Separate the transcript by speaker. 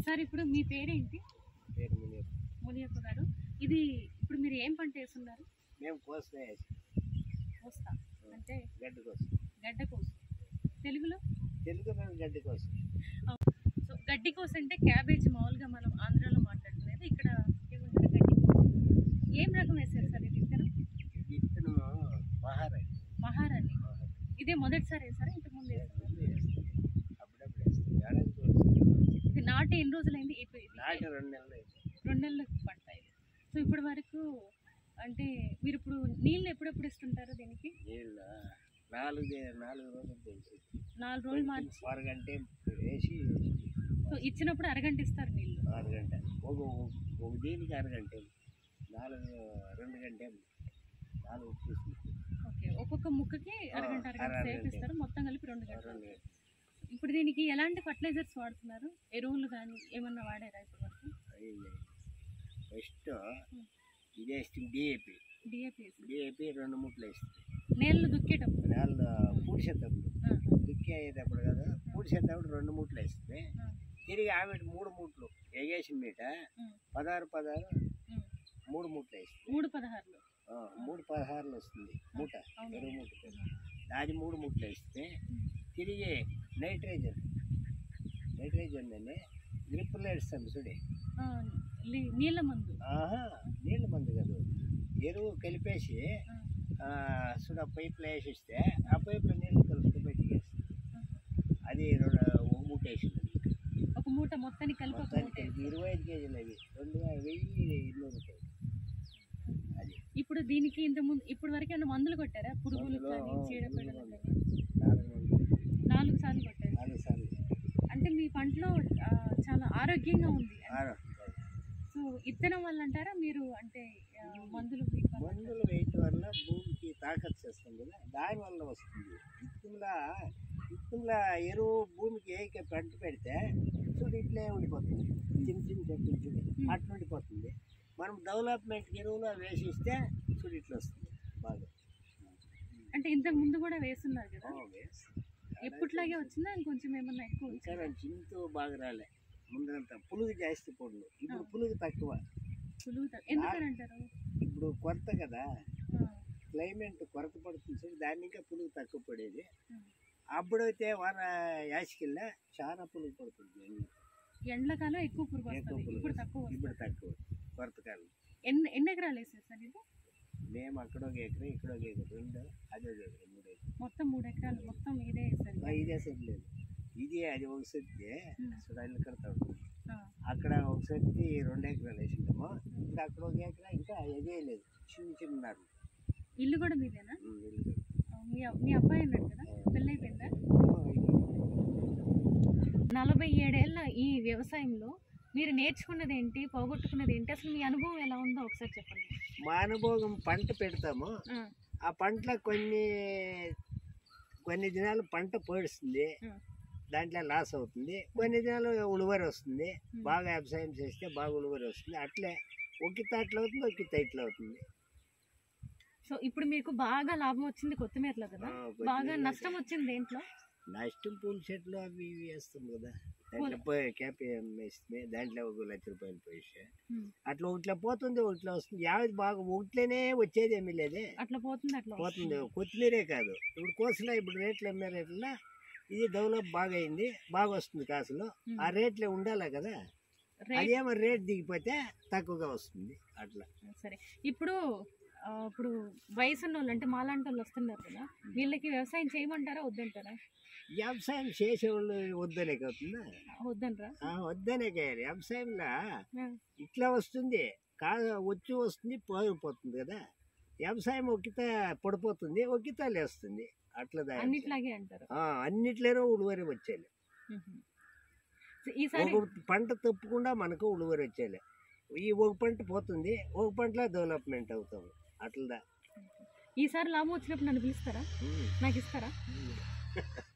Speaker 1: Sir ఇప్పుడు మీ పేరేంటి
Speaker 2: పేరు మునియప్ప
Speaker 1: మునియప్ప గారు ఇది ఇప్పుడు మీరు ఏం పంట వేస్తున్నారు
Speaker 2: మేము కోసమే వేసాం
Speaker 1: కోస్తా అంటే
Speaker 2: గడ్డి కోసం
Speaker 1: గడ్డ కోసు తెలుగులో
Speaker 2: తెలుగు మేము గడ్డి కోసం
Speaker 1: సో గడ్డి కోసు అంటే క్యాబేజ్ మామూలుగా మనం ఆంధ్రాలో మాట్లాడుకునేది ఇక్కడ ఏమంటారు గడ్డి కోసు ఏం రకం వేశారు సార్ ఇది విత్తనం
Speaker 2: ఇది ఇత్తనం మహారాజ్
Speaker 1: మహారాణి ఇదే మొదటిసారి వేసారా ఇంతకుముందు వేసారా
Speaker 2: అప్పుడప్పుడు వేస్తాం ఏడాది కోస్తాం.
Speaker 1: ఇది నాటి ఎన్ని రోజులైంది ఇప్పుడు ఇది
Speaker 2: నాటి రెండు నెలలు అయింది.
Speaker 1: రెండు నెలలకు పంట ఇది సో ఇప్పటి వరకు అంటే మీరు ఇప్పుడు నీళ్ళు ఎప్పుడెప్పుడు ఇస్తుంటారు దీనికి
Speaker 2: నీళ్ళు నాలుగు దే- నాలుగు రోజులు తెలిసి
Speaker 1: నాలుగు రోజులు మార్చి
Speaker 2: అరగంట వేసి
Speaker 1: సో ఇచ్చినప్పుడు అరగంట ఇస్తారు నీళ్ళు
Speaker 2: అరగంట ఒక ఒక దీనికి అరగంట నాలుగు రెండు గంట నాలుగు తీసుకుంటాం
Speaker 1: ఓకే ఒక్కొక్క ముక్కకి అరగంట అరగంట
Speaker 2: అరగంట.
Speaker 1: సేపు ఇస్తారు మొత్తం కలిపి రెండు గంటలు
Speaker 2: రెండు గంటలు.
Speaker 1: ఇప్పుడు దీనికి ఎలాంటి ఫర్టిలైజర్స్ వాడుతున్నారు ఎరువులు కానీ ఏమన్నా వాడారా ఇప్పటి వరకు
Speaker 2: అయ్యింది ఫస్ట్ ఇది వేస్తుంది డిఏపి
Speaker 1: డిఏపి
Speaker 2: డిఏపి రెండు ముట్లు వేస్తుంది
Speaker 1: నేళ్ళు దుక్కేటప్పుడు
Speaker 2: నెల పూడిసేటప్పుడు
Speaker 1: ఆహా.
Speaker 2: దుక్కి అయ్యేటప్పుడు కదా పూడిసేటప్పుడు రెండు ముట్లు వేస్తుంది
Speaker 1: ఆ.
Speaker 2: తిరిగి ఆమె మూడు ముట్లు ఎగేసిన మీట
Speaker 1: ఉమ్.
Speaker 2: పదహారు పదహారు
Speaker 1: ఉమ్.
Speaker 2: మూడు ముట్లు వేస్తుంది
Speaker 1: మూడు పదహారులు
Speaker 2: ఆ, మూడు పదహారులు వస్తుంది మూట
Speaker 1: అవును.
Speaker 2: ఎరువు మూట అది మూడు ముట్లు వేస్తే తిరిగి నైట్రోజన్ నైట్రోజన్ అని గ్రిప్పులు వేస్తాం చూడి
Speaker 1: ఆ, లి- నీళ్ళ మందు
Speaker 2: ఆహా నీళ్ళ మందు కదా ఎరువు కలిపేసి
Speaker 1: ఆ,
Speaker 2: ఆ, చూడ పైపులో వేసిస్తే ఆ పైపులో నీళ్ళు కలుపుతూ బయటికి వేస్తుంది
Speaker 1: ఆహా.
Speaker 2: అది రెండు ఒక మూట వేసింది
Speaker 1: ఒక మూట మొత్తానికి కలిపి ఒక మూట
Speaker 2: మొత్తానికి కలిపి ఇరవై ఐదు కేజీలు అవి రెండు వెయ్యి ఇన్నూరు రూపాయలు అది
Speaker 1: ఇప్పుడు దీనికి ఇంత ముందు ఇప్పుడు వరకు ఏమైనా మందులు కొట్టారా పురుగులు
Speaker 2: మందులు,
Speaker 1: కానీ
Speaker 2: ఆ,
Speaker 1: చీడపీడలు
Speaker 2: మందులు
Speaker 1: కానీ
Speaker 2: నాలుగు మంది
Speaker 1: నాలుగు సార్లు కొట్టారు
Speaker 2: నాలుగు సార్లు
Speaker 1: అంటే మీ పంటలో ఆ, చాలా ఆరోగ్యంగా ఉంది
Speaker 2: ఆరు
Speaker 1: సో ఇత్తనం వల్ల అంటారా మీరు అంటే ఆ, మందులు వేయడం వల్ల?
Speaker 2: మందులు వేయటం వల్ల భూమికి తాకత్తు చేస్తుంది కదా దాని వల్ల వస్తుంది ఇత్తులా ఇత్తులా ఎరువు భూమికి ఏక పంట పెడితే చూడు ఇట్లే ఉండిపోతుంది చిన్న చిన్న చెట్లు చూడు అట్లా ఉండిపోతుంది మనం డెవలప్మెంట్ ఎరువులు అవి వేసిస్తే చూడు ఇట్లా వస్తుంది బాగా
Speaker 1: అంటే ఇంతకు ముందు కూడా వేస్తున్నారు కదా
Speaker 2: ఆ, వేసి.
Speaker 1: ఎప్పటిలాగే వచ్చిందా ఇంకొంచెం ఏమన్నా ఎక్కువ
Speaker 2: ఇంకా నా చింతు బాగా రాలే ముందంతా పులుగు జాస్తి పొడులు ఇప్పుడు పులుగు తక్కువ
Speaker 1: సులువు ఎందుకని అంటారు
Speaker 2: ఇప్పుడు కొరత కదా
Speaker 1: ఆ,
Speaker 2: క్లైమేట్ కొరత పడుతుంది చూడు దాన్ని ఇంకా పులుగు తక్కువ పడేది
Speaker 1: ఆ.
Speaker 2: అప్పుడైతే వాన యాసికెళ్ళ చాలా పులుగు పడుతుంది
Speaker 1: ఎండాకాలం ఎక్కువ పురుగు
Speaker 2: ఎక్కువ
Speaker 1: వస్తుంది
Speaker 2: పులుగు
Speaker 1: ఇప్పుడు తక్కువ వస్తుంది
Speaker 2: ఇప్పుడు తక్కువ కొరత కాలం
Speaker 1: ఎన్ని ఎన్ని ఎకరాలు వేసారు సార్ ఇది
Speaker 2: మేము అక్కడ ఒక ఎకరం ఇక్కడ ఒక ఎకరం రెండు అదే ఒక ఎకరం మూడు ఎకరం
Speaker 1: మొత్తం మూడు ఎకరాలు మొత్తం ఇదే వేసారు
Speaker 2: ఆ, ఇదే సెట్ లేదు ఇది అది ఒక సెట్
Speaker 1: ఉమ్.
Speaker 2: చూడాలి కడతా ఉంటుంది
Speaker 1: ఆ,
Speaker 2: అక్కడ ఒక సెట్ రెండు ఎకరాలు వేసింటాము ఇప్పుడు అక్కడ ఒక ఎకరా ఇంకా ఎదే లేదు చిన్న చిన్న నారు
Speaker 1: ఇల్లు కూడా మీదేనా
Speaker 2: ఉమ్, ఇల్లు.
Speaker 1: ఆ, మీ మీ అబ్బాయి అన్నాడు కదా పెళ్ళైపోయిందా
Speaker 2: ఆ,
Speaker 1: నలభై ఏడేళ్ల ఈ వ్యవసాయంలో మీరు నేర్చుకున్నది ఏంటి పోగొట్టుకున్నది ఏంటి అసలు మీ అనుభవం ఎలా ఉందో ఒకసారి చెప్పండి
Speaker 2: మా అనుభవం పంట పెడతాము
Speaker 1: ఆ,
Speaker 2: ఆ పంటలో కొన్ని కొన్ని దినాలు పంట పోయిస్తుంది
Speaker 1: ఆ,
Speaker 2: దాంట్లో లాస్ అవుతుంది కొన్ని దినాలు ఉలువరి వస్తుంది బాగా వ్యవసాయం చేస్తే బాగా ఉలువరి వస్తుంది అట్లే ఒక్కిత అట్లా అవుతుంది ఒక్కిత ఇట్లా అవుతుంది
Speaker 1: సో ఇప్పుడు మీకు బాగా లాభం వచ్చింది కొత్తిమీరలో కదా
Speaker 2: ఆ,
Speaker 1: బాగా
Speaker 2: కొత్తిమీర
Speaker 1: నష్టం వచ్చింది దేంట్లో
Speaker 2: నష్టం పూల చెట్లు అవి ఇవి వేస్తాం కదా దాంట్లో పోయి క్యాపిఎం వేస్తే దాంట్లో ఒక లక్ష రూపాయలు పోయిస్తే
Speaker 1: ఉమ్,
Speaker 2: అట్లా ఒకట్లా పోతుంది ఒకట్లా వస్తుంది యావది బాగా ఒకట్లేనే వచ్చేది ఏమీ లేదే
Speaker 1: అట్లా పోతుంది అట్లా
Speaker 2: పోతుంది కొత్తిమీరే కాదు ఇప్పుడు కోసలో ఇప్పుడు రేట్లు అమ్మే రేట్లలో ఇది డెవలప్ బాగా అయింది బాగా వస్తుంది కాసులు ఆ రేట్లే ఉండాలి కదా
Speaker 1: రేట్
Speaker 2: అదేమో రేట్ దిగిపోతే తక్కువగా వస్తుంది అట్లా
Speaker 1: సరే ఇప్పుడు ఆ, ఇప్పుడు వయసు ఉన్న వాళ్ళు అంటే మాలాంటి వాళ్ళు వస్తున్నారు కదా వీళ్ళకి వ్యవసాయం చేయమంటారా వద్దంటారా
Speaker 2: వ్యవసాయం చేసేవాళ్ళు వద్దనే అవుతుందా
Speaker 1: వద్దంటారా
Speaker 2: ఆ, వద్దనే కాదు వ్యవసాయంలో
Speaker 1: ఆ,
Speaker 2: ఇట్లా వస్తుంది కా వచ్చి వస్తుంది పోయిపోతుంది కదా వ్యవసాయం ఒక్కిత పడిపోతుంది ఒక్కిత లేస్తుంది అట్లా దా-
Speaker 1: అన్నిట్లాగే అంటారు
Speaker 2: ఆ, అన్నిట్లోనూ ఉలువరి వచ్చేది
Speaker 1: మ్మ్. సో ఈసారి
Speaker 2: ఒక పంట తప్పకుండా మనకు ఉలువరి వచ్చేది ఈ ఒక పంట పోతుంది ఒక పంటలో డెవలప్మెంట్ అవుతాం అట్లా
Speaker 1: ఈసారి లాభం వచ్చినప్పుడు నన్ను పిలుస్తారా నాకు ఇస్తారా